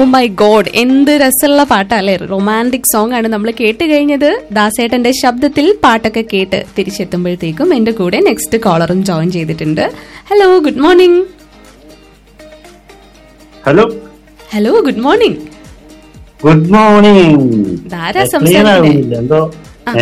My God എന്ത് രസമുള്ള പാട്ടല്ലേ റൊമാൻറ്റിക് സോങ് ആണ് നമ്മൾ കേട്ട് കഴിഞ്ഞത് ദാസേട്ടന്റെ ശബ്ദത്തിൽ പാട്ടൊക്കെ കേട്ട് തിരിച്ചെത്തുമ്പോഴത്തേക്കും എന്റെ കൂടെ നെക്സ്റ്റ് കോളറും ജോയിൻ ചെയ്തിട്ടുണ്ട് hello good morning hello hello good morning good morning ഇതാരാ ക്ലിയർ സംസാരിക്കണേ ആവുന്നില്ല എന്തോ ഏ,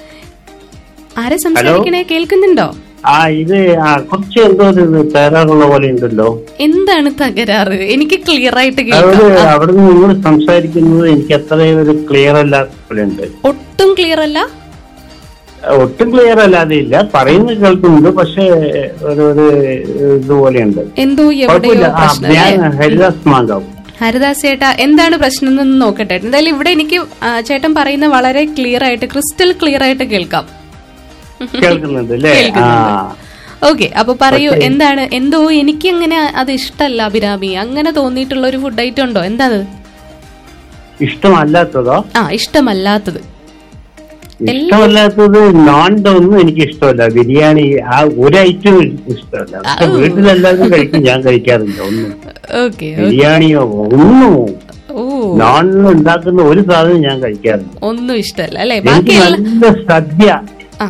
ആരാ സംസാരിക്കണേ കേൾക്കുന്നുണ്ടോ ആ ഇത് ആ കുറച്ച് എന്തോ ഒരു തകരാറുള്ള പോലെ ഉണ്ടല്ലോ എന്താണ് തകരാറ് എനിക്ക് ക്ലിയർ ആയിട്ട് അതായത് കേൾക്കാം അവിടെ നിന്ന് നിങ്ങൾ സംസാരിക്കുന്നത് എനിക്ക് അത്രയും ഒരു ക്ലിയർ അല്ലാത്ത പോലെ ഉണ്ട് ഒട്ടും ക്ലിയർ അല്ല ഒട്ടും ക്ലിയർ അല്ലാതെ ഇല്ല പറയുന്നത് കേൾക്കുന്നുണ്ട് പക്ഷെ ഒരു ഒരു ഇതുപോലെയുണ്ട് എന്തോ എവിടെയോ കുഴപ്പമില്ല ആ പ്രശ്നം ഞാൻ അല്ലേ? ഹരിദാസ് മാങ്കാവ് ഹരിദാസ് ചേട്ടാ എന്താണ് പ്രശ്നം എന്ന് നോക്കട്ടെ എന്തായാലും ഇവിടെ എനിക്ക് ആ, ചേട്ടൻ പറയുന്ന വളരെ ക്ലിയർ ആയിട്ട് ക്രിസ്റ്റൽ ക്ലിയർ ആയിട്ട് കേൾക്കാം കേൾക്കുന്നുണ്ട് അല്ലേ ആ കേൾക്കുന്നുണ്ട്. ഓക്കെ അപ്പൊ പറയൂ എന്താണ് എന്തോ എനിക്ക് അങ്ങനെ അത് ഇഷ്ടല്ല അഭിരാമി അങ്ങനെ തോന്നിയിട്ടുള്ള ഒരു ഫുഡ് ഐറ്റം ഉണ്ടോ എന്താ അത് ഇഷ്ടമല്ലാത്തതോ ആ ഇഷ്ടമല്ലാത്തത് ഇഷ്ടമല്ലാത്തത് നോണിന്റെ ഒന്നും എനിക്ക് ഇഷ്ടമല്ല ബിരിയാണി ആ ഒരു ഐറ്റം ഇഷ്ടമല്ല പക്ഷെ വീട്ടിലെല്ലാവരും കഴിക്കും ഞാൻ കഴിക്കാറില്ല ഒന്നും ഓക്കെ ബിരിയാണിയോ ഒന്നും ഓ നോണിന് ഉണ്ടാക്കുന്ന ഒരു സാധനം ഞാൻ കഴിക്കാറില്ല ഒന്നും ഇഷ്ടല്ല അല്ലെ എനിക്ക് ബാക്കിയുള്ള നല്ല സദ്യ ആ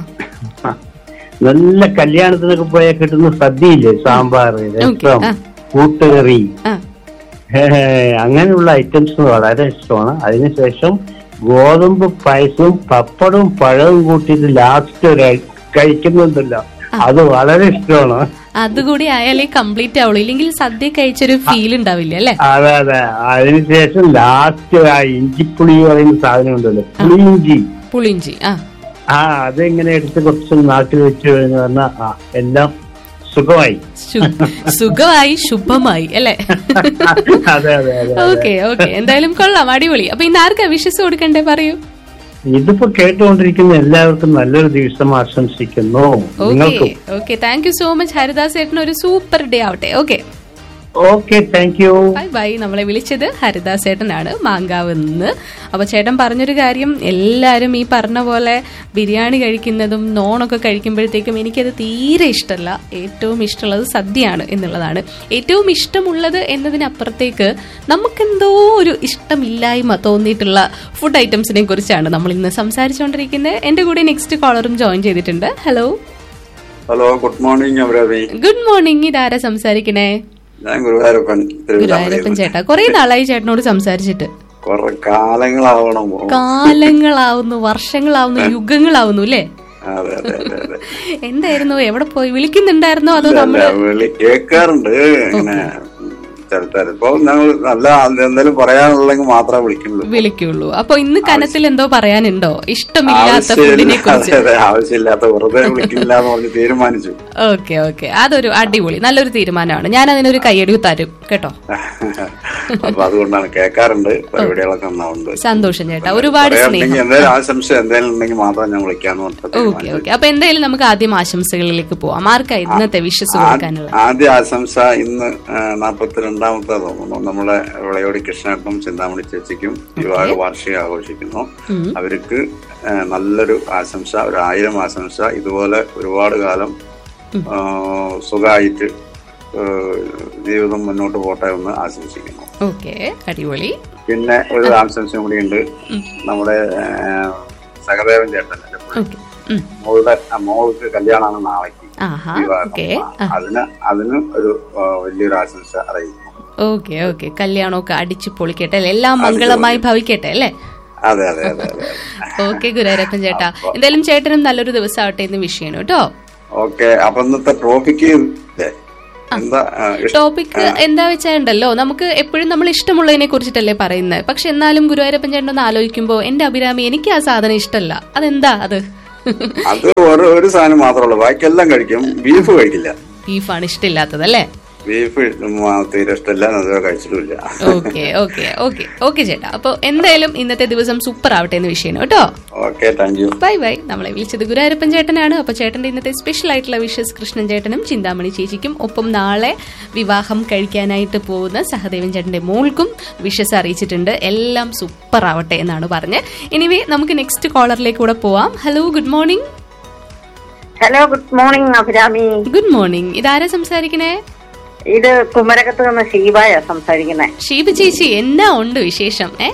നല്ല കല്യാണത്തിനൊക്കെ പോയാൽ കിട്ടുന്ന സദ്യയില്ലേ സാമ്പാർ രസം ആ. കൂട്ടുകറി ആ ഹേ, അങ്ങനെയുള്ള ഐറ്റംസ് വളരെ ഇഷ്ടമാണ് അതിനുശേഷം ഗോതമ്പ് പായസവും പപ്പടവും പഴവും കൂട്ടിയിട്ട് ലാസ്റ്റ് ഒരു കഴിക്കുന്നുണ്ടല്ലോ അത് വളരെ ഇഷ്ടമാണ് അതുകൂടി ആയാലേ കംപ്ലീറ്റ് ആവുള്ളൂ ഇല്ലെങ്കിൽ സദ്യ കഴിച്ചൊരു ഫീൽ ഉണ്ടാവില്ല അല്ലെ അതെ അതെ അതിനുശേഷം ലാസ്റ്റ് ആ ഇഞ്ചിപ്പുളി പറയുന്ന സാധനം ഉണ്ടല്ലോ പുളിയിഞ്ചി പുളിഞ്ചി ആ ആ അതെങ്ങനെ എടുത്ത് കുറച്ച് നാട്ടിൽ വെച്ച് കഴിഞ്ഞു പറഞ്ഞാൽ ആ എല്ലാം സുഖമായി ശു- സുഖമായി ശുഭമായി അല്ലെ അതെ അതെ അതെ ഓക്കെ ഓക്കെ എന്തായാലും കൊള്ളാം അടിപൊളി അപ്പൊ ഇന്ന് ആർക്കാ വിശ്വസ് കൊടുക്കണ്ടേ പറയൂ ഇതിപ്പോ കേട്ടുകൊണ്ടിരിക്കുന്ന എല്ലാവർക്കും നല്ലൊരു ദിവസം ആശംസിക്കുന്നു ഓക്കെ നിങ്ങൾക്കും okay thank you so much Haridas ചേട്ടന് ഒരു സൂപ്പർ ഡേ ആവട്ടെ okay okay thank you bye bye നമ്മളെ വിളിച്ചത് ഹരിദാസ് ചേട്ടനാണ് മാങ്കാവ് നിന്ന് അപ്പൊ ചേട്ടൻ പറഞ്ഞൊരു കാര്യം എല്ലാരും ഈ പറഞ്ഞ പോലെ ബിരിയാണി കഴിക്കുന്നതും നോണൊക്കെ കഴിക്കുമ്പോഴത്തേക്കും എനിക്കത് തീരെ ഇഷ്ടമല്ല ഏറ്റവും ഇഷ്ടമുള്ളത് സദ്യയാണ് എന്നുള്ളതാണ് ഏറ്റവും ഇഷ്ടമുള്ളത് എന്നതിനപ്പുറത്തേക്ക് നമുക്കെന്തോ ഒരു ഇഷ്ടമില്ലായ്മ തോന്നിയിട്ടുള്ള ഫുഡ് ഐറ്റംസിനെ കുറിച്ചാണ് നമ്മൾ ഇന്ന് സംസാരിച്ചുകൊണ്ടിരിക്കുന്നത് എന്റെ കൂടെ നെക്സ്റ്റ് കോളറും ജോയിൻ ചെയ്തിട്ടുണ്ട് hello hello good morning Amaravi good morning ഇതാരാ സംസാരിക്കണേ ഞാൻ ഗുരുവായൂരപ്പൻ ഗുരുവായൂരപ്പൻ ചേട്ടാ കുറെ നാളായി ചേട്ടനോട് സംസാരിച്ചിട്ട് കുറെ കാലങ്ങളാവണം കാലങ്ങളാവുന്നു വർഷങ്ങളാവുന്നു യുഗങ്ങളാവുന്നു അല്ലേ അതെ അതെ അതെ അതെ എന്തായിരുന്നു എവിടെ പോയി വിളിക്കുന്നുണ്ടായിരുന്നോ അതോ അല്ല, നമ്മള് വിളി കേൾക്കാറുണ്ട് ഇങ്ങനെ ചിലപ്പോ ഞങ്ങൾ നല്ല എന്തെങ്കിലും പറയാനുള്ളെങ്കിൽ മാത്രമേ വിളിക്കുള്ളൂ വിളിക്കുള്ളൂ അപ്പൊ ഇന്ന് കനത്തിൽ എന്തോ പറയാനുണ്ടോ ഇഷ്ടമില്ലാത്ത ഫുഡിനെ ആവശ്യമില്ല- കുറിച്ച് അതെ, അതെ, ആവശ്യമില്ലാത്ത വെറുതെ വിളിക്കില്ല എന്ന് പറഞ്ഞ് തീരുമാനിച്ചു ഓക്കെ ഓക്കെ അതൊരു അടിപൊളി നല്ലൊരു തീരുമാനമാണ് ഞാൻ അതിനൊരു കയ്യടി തരും കേട്ടോ അപ്പൊ അതുകൊണ്ടാണ് കേൾക്കാറുണ്ട് പരിപാടികളൊക്കെ നന്നാവുണ്ട് സന്തോഷം ചേട്ടാ ഒരുപാട് സ്നേഹം പറയാനുണ്ടെങ്കിൽ എന്തെങ്കിലും ആശംസ എന്തെങ്കിലും ഉണ്ടെങ്കിൽ മാത്രം ഞാൻ വിളിക്കാന്ന് പറഞ്ഞിട്ട് ഓക്കെ തീരുമാനിച്ചു. ഓക്കെ അപ്പൊ എന്തായാലും നമുക്ക് ആദ്യം ആശംസകളിലേക്ക് പോവാം ആർക്കാ ഇന്നത്തെ വിശ്വസ് കൊടുക്കാനുള്ളത് ആദ്യ ആശംസ ഇന്ന് നാൽപ്പത്തിരണ്ടാമത്തെ തോന്നുന്നു നമ്മുടെ വിളയോടി കൃഷ്ണേട്ടനും ചിന്താമണി ചേച്ചിക്കും വിവാഹ വാർഷികം ആഘോഷിക്കുന്നു ഉം. അവർക്ക് ആ, നല്ലൊരു ആശംസ ഒരു ആയിരം ആശംസ ഇതുപോലെ ഒരുപാട് കാലം ആ, സുഖമായിട്ട് ആ, ജീവിതം മുന്നോട്ട് പോട്ടെ എന്ന് ആശംസിക്കുന്നു ഓക്കെ അടിപൊളി പിന്നെ ഒരു ആശംസയും കൂടിയുണ്ട് നമ്മുടെ ആ, സഹദേവൻ ചേട്ടൻ എൻ്റെ പുള്ളി. ഓക്കെ ഉം. മോളുടെ ആ, മോൾക്ക് കല്യാണമാണ് നാളേക്ക് ആഹാ വിവാഹം. ഓക്കെ ആ, അതിന് അതിന് ഒരു ആ, വലിയൊരു ആശംസ അറിയിക്കുന്നു ഓക്കെ ഓക്കെ കല്യാണമൊക്കെ അടിച്ചു പൊളിക്കട്ടെ അല്ലേ എല്ലാം മംഗളമായി ഭവിക്കട്ടെ അല്ലേ അതെ അതെ അതെ അതെ ഓക്കെ ഗുരുവായൂരപ്പൻ ചേട്ടാ എന്തായാലും ചേട്ടനും നല്ലൊരു ദിവസം ആവട്ടെ എന്ന് വിഷയമാണ് കേട്ടോ ഓക്കെ അപ്പൊ ഇന്നത്തെ ടോപ്പിക്ക് ഇല്ലേ? എന്താ ആ, ഇഷ്ട- ടോപ്പിക് എന്താ വെച്ചാലുണ്ടല്ലോ നമുക്ക് എപ്പോഴും നമ്മൾ ഇഷ്ടമുള്ളതിനെ കുറിച്ചിട്ടല്ലേ പറയുന്നത് പക്ഷെ എന്നാലും ഗുരുവായൂരപ്പൻ ചേട്ടൻ ഒന്ന് ആലോചിക്കുമ്പോ എന്റെ അഭിരാമി എനിക്ക് ആ സാധനം ഇഷ്ടമല്ല അതെന്താ അത് അത് ഒരു ഒരു സാധനം മാത്രമേ ഉള്ളൂ ബാക്കിയെല്ലാം കഴിക്കും ബീഫ് കഴിക്കില്ല ബീഫാണ് ഇഷ്ടമില്ലാത്തത് അല്ലേ ബീഫ് തീരെ ഇഷ്ടമില്ല ഞാൻ അതുവരെ കഴിച്ചിട്ടില്ല ഓക്കെ ഓക്കെ ഓക്കെ ഓക്കെ ചേട്ടാ അപ്പൊ എന്തായാലും ഇന്നത്തെ ദിവസം സൂപ്പർ ആവട്ടെ എന്ന് വിഷയമാണ് കേട്ടോ okay thank you bye bye നമ്മളെ വിളിച്ചത് ഗുരുവായൂരപ്പൻ ചേട്ടനാണ് അപ്പൊ ചേട്ടന്റെ ഇന്നത്തെ സ്പെഷ്യൽ ആയിട്ടുള്ള വിഷസ് കൃഷ്ണൻ ചേട്ടനും ചിന്താമണി ചേച്ചിക്കും ഒപ്പം നാളെ വിവാഹം കഴിക്കാനായിട്ട് പോകുന്ന സഹദേവൻ ചേട്ടന്റെ മോൾക്കും വിഷസ് അറിയിച്ചിട്ടുണ്ട് എല്ലാം സൂപ്പർ ആവട്ടെ എന്നാണ് പറഞ്ഞത് എനിവേ നമുക്ക് നെക്സ്റ്റ് കോളറിലേക്ക് കൂടെ പോവാം hello good morning hello good morning Abhirami good morning ഇതാരാ സംസാരിക്കണേ ഇത് കുമരകത്ത് നിന്ന് ഷീബായ സംസാരിക്കുന്നേ ഷീബ ചേച്ചി എന്നാ ഉണ്ട് വിശേഷം ഏ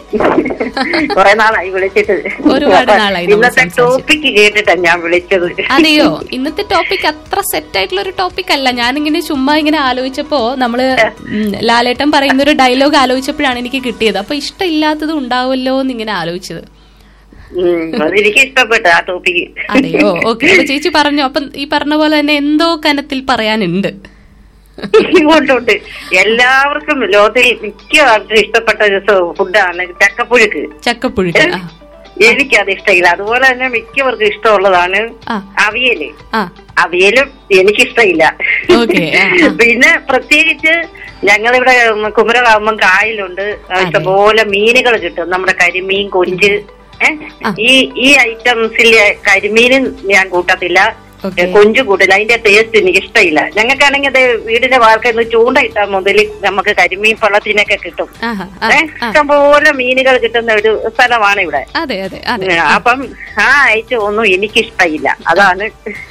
കുറെ നാളായി വിളിച്ചിട്ട് ഒരുപാട് നാളായി നമ്മൾ ഇന്നത്തെ സംസാരിച്ചിട്ട്. ടോപ്പിക്ക് കേട്ടിട്ടാണ് ഞാൻ വിളിച്ചത് അതെയോ ഇന്നത്തെ ടോപ്പിക് അത്ര സെറ്റ് ആയിട്ടുള്ള ഒരു ടോപ്പിക് അല്ല ഞാനിങ്ങനെ ചുമ്മാ ഇങ്ങനെ ആലോചിച്ചപ്പോ നമ്മള് ഉം, ലാലേട്ടൻ പറയുന്ന ഒരു ഡയലോഗ് ആലോചിച്ചപ്പോഴാണ് എനിക്ക് കിട്ടിയത് അപ്പൊ ഇഷ്ടമില്ലാത്തത് ഉണ്ടാവുമല്ലോ എന്ന് ഇങ്ങനെ ആലോചിച്ചത് ഉം, അതെനിക്ക് ഇഷ്ടപ്പെട്ടു ആ ടോപ്പിക്ക് അതെയോ ഓക്കെ അപ്പൊ ചേച്ചി പറഞ്ഞു അപ്പൊ ഈ പറഞ്ഞ പോലെ തന്നെ എന്തോ കനത്തിൽ പറയാനുണ്ട് ഇങ്ങോട്ടുണ്ട് എല്ലാവർക്കും ലോകത്തിൽ മിക്ക ആൾക്കും ഇഷ്ടപ്പെട്ട ഒരു സ- ഫുഡാണ് ചക്കപ്പുഴുക്ക് ചക്കപ്പുഴുക്ക് ആ എനിക്കത് ഇഷ്ടമില്ല അതുപോലെ തന്നെ മിക്കവർക്കും ഇഷ്ടമുള്ളതാണ് ആ. അവിയല് ആ അവിയലും എനിക്കിഷ്ടമില്ല ഓക്കേ, ആ, ആ. പിന്നെ പ്രത്യേകിച്ച് ഞങ്ങളിവിടെ കുമരകാവുമ്പം കായലുണ്ട് ഇഷ്ടംപോലെ മീനുകൾ കിട്ടും നമ്മുടെ കരിമീൻ കൊഞ്ച് ഏ? ഈ ഈ ഐറ്റംസിൽ കരിമീനും ഞാൻ കൂട്ടത്തില്ല ഓക്കേ. കൊഞ്ചു കൂട്ടില്ല അതിന്റെ ടേസ്റ്റ് എനിക്ക് ഇഷ്ടമില്ല ഞങ്ങൾക്കാണെങ്കിൽ അത് വീടിന്റെ വാർക്കുന്ന ചൂണ്ട ഇട്ടാൽ മുതൽ നമുക്ക് കരിമീൻ പള്ളത്തിനൊക്കെ കിട്ടും ആഹാ, ആ, ഏ? ആ. ഇഷ്ടംപോലെ മീനുകൾ കിട്ടുന്ന ഒരു സ്ഥലമാണ് ഇവിടെ അതെ അതെ അതെ ഉം, അപ്പം ആ ഐറ്റം ഒന്നും എനിക്കിഷ്ടമില്ല അതാണ്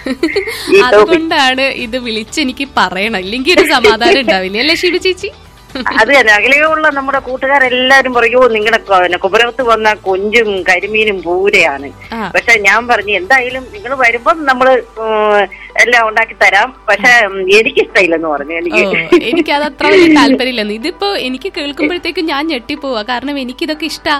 ഈ ടോപ്പിക് അതുകൊണ്ടാണ് ഇത് വിളിച്ച് എനിക്ക് പറയണം ഇല്ലെങ്കിൽ ഒരു സമാധാനം ഉണ്ടാവില്ല അല്ലേ ശിവ ചേച്ചി അത് തന്നെ അകലെയുള്ള നമ്മുടെ കൂട്ടുകാരെല്ലാരും പറയോ നിങ്ങളുടെ കുമരകത്ത് വന്ന കൊഞ്ചും കരിമീനും പൂരയാണ് ആ. പക്ഷെ ഞാൻ പറഞ്ഞു എന്തായാലും നിങ്ങൾ വരുമ്പം നമ്മള് ഉം, എല്ലാം ഉണ്ടാക്കി തരാം പക്ഷെ ഉം, എനിക്കിഷ്ടമില്ലെന്ന് പറഞ്ഞു ഓ എനിക്ക് എനിക്ക് അത് അത്ര വലിയ താല്പര്യമില്ലെന്ന് ഇതിപ്പോ എനിക്ക് കേൾക്കുമ്പോഴത്തേക്കും ഞാൻ ഞെട്ടിപ്പോവാ കാരണം എനിക്ക് ഇതൊക്കെ ഇഷ്ടാ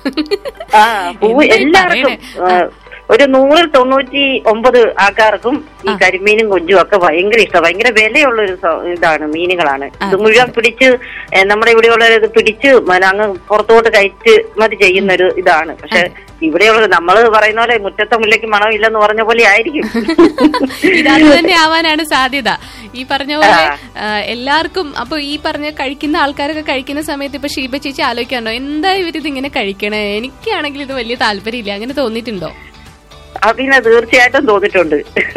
ആ പൂ എന്താ ഈ എല്ലാവർക്കും പറയണേ? ആ, ഒരു നൂറിൽ തൊണ്ണൂറ്റി ഒമ്പത് ആൾക്കാർക്കും ഈ കരിമീനും കൊഞ്ചും ഒക്കെ ഭയങ്കര ഇഷ്ടം ഭയങ്കര വിലയുള്ള ഒരു സ- ഇതാണ് മീനുകളാണ് ഇത് മുഴുവൻ പിടിച്ച് ഏ, നമ്മുടെ ഇവിടെയുള്ള ഇത് പിടിച്ച് മന- അങ്ങ് പുറത്തോട്ട് കയറ്റ് മതി ചെയ്യുന്ന ഒരു ഇതാണ് പക്ഷെ ഇവിടെയുള്ള നമ്മള് പറയുന്ന പോലെ മുറ്റത്തെ മുല്ലയ്ക്ക് മണമില്ലെന്ന് പറഞ്ഞ പോലെ ആയിരിക്കും ഇത് അത് തന്നെ ആവാനാണ് സാധ്യത ഈ പറഞ്ഞ പോലെ ആ, എല്ലാവർക്കും അപ്പൊ ഈ പറഞ്ഞ കഴിക്കുന്ന ആൾക്കാരൊക്കെ കഴിക്കുന്ന സമയത്ത് ഇപ്പൊ ഷീബ ചേച്ചി ആലോചിക്കാണോ എന്താ ഇവരിത് ഇങ്ങനെ കഴിക്കണേ എനിക്കാണെങ്കിൽ ഇത് വലിയ താല്പര്യമില്ല അങ്ങനെ തോന്നിയിട്ടുണ്ടോ ആ പിന്നെ തീർച്ചയായിട്ടും തോന്നിട്ടുണ്ട്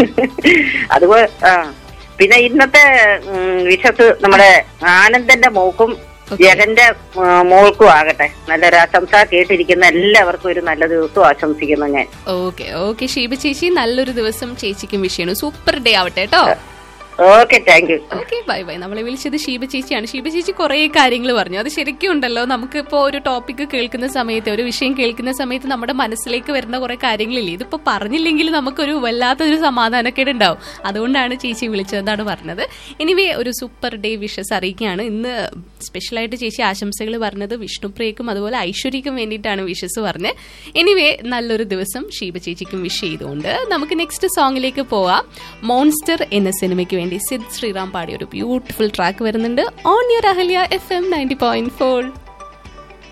അതുപോലെ ആ പിന്നെ ഇന്നത്തെ ഉം, വിഷസ് നമ്മുടെ ആനന്ദന്റെ മോക്കും ജഗന്റെ ആ, മോൾക്കും ആകട്ടെ നല്ലൊരു ആശംസ കേട്ടിരിക്കുന്ന എല്ലാവർക്കും ഒരു നല്ല ദിവസവും ആശംസിക്കുന്നു ഞാൻ ഓക്കെ ഓക്കെ ഷീബ ചേച്ചി നല്ലൊരു ദിവസം ചേച്ചിക്കും വിഷയമാണ് സൂപ്പർ ഡേ ആവട്ടെ കേട്ടോ okay thank you okay bye bye നമ്മളെ വിളിച്ചത് ഷീബ ചേച്ചിയാണ് ഷീബ ചേച്ചി കുറേ കാര്യങ്ങൾ പറഞ്ഞു അത് ശരിക്കും ഉണ്ടല്ലോ നമുക്കിപ്പോ ഒരു ടോപ്പിക്ക് കേൾക്കുന്ന സമയത്ത് ഒരു വിഷയം കേൾക്കുന്ന സമയത്ത് നമ്മുടെ മനസ്സിലേക്ക് വരുന്ന കുറെ കാര്യങ്ങളില്ലേ ഇതിപ്പോ പറഞ്ഞില്ലെങ്കിൽ നമുക്കൊരു വല്ലാത്തൊരു സമാധാനക്കേട് ഉണ്ടാവും അതുകൊണ്ടാണ് ചേച്ചി വിളിച്ചതെന്നാണ് പറഞ്ഞത് എനിവേ ഒരു സൂപ്പർ ഡേ വിഷസ് അറിയിക്കുകയാണ് ഇന്ന് സ്പെഷ്യലായിട്ട് ചേച്ചി ആശംസകൾ പറഞ്ഞത് വിഷ്ണുപ്രിയക്കും അതുപോലെ ഐശ്വര്യക്കും വേണ്ടിയിട്ടാണ് വിഷസ് പറഞ്ഞത് എനിവേ നല്ലൊരു ദിവസം ഷീബ ചേച്ചിക്കും വിഷ് ചെയ്തുകൊണ്ട് നമുക്ക് നെക്സ്റ്റ് സോങ്ങിലേക്ക് പോവാം മോൺസ്റ്റർ എന്ന സിനിമയ്ക്ക് വേണ്ടി സിദ് ശ്രീറാം പാടിയ ഒരു ബ്യൂട്ടിഫുൾ ട്രാക്ക് വരുന്നുണ്ട് on your Ahalya F M ninety point four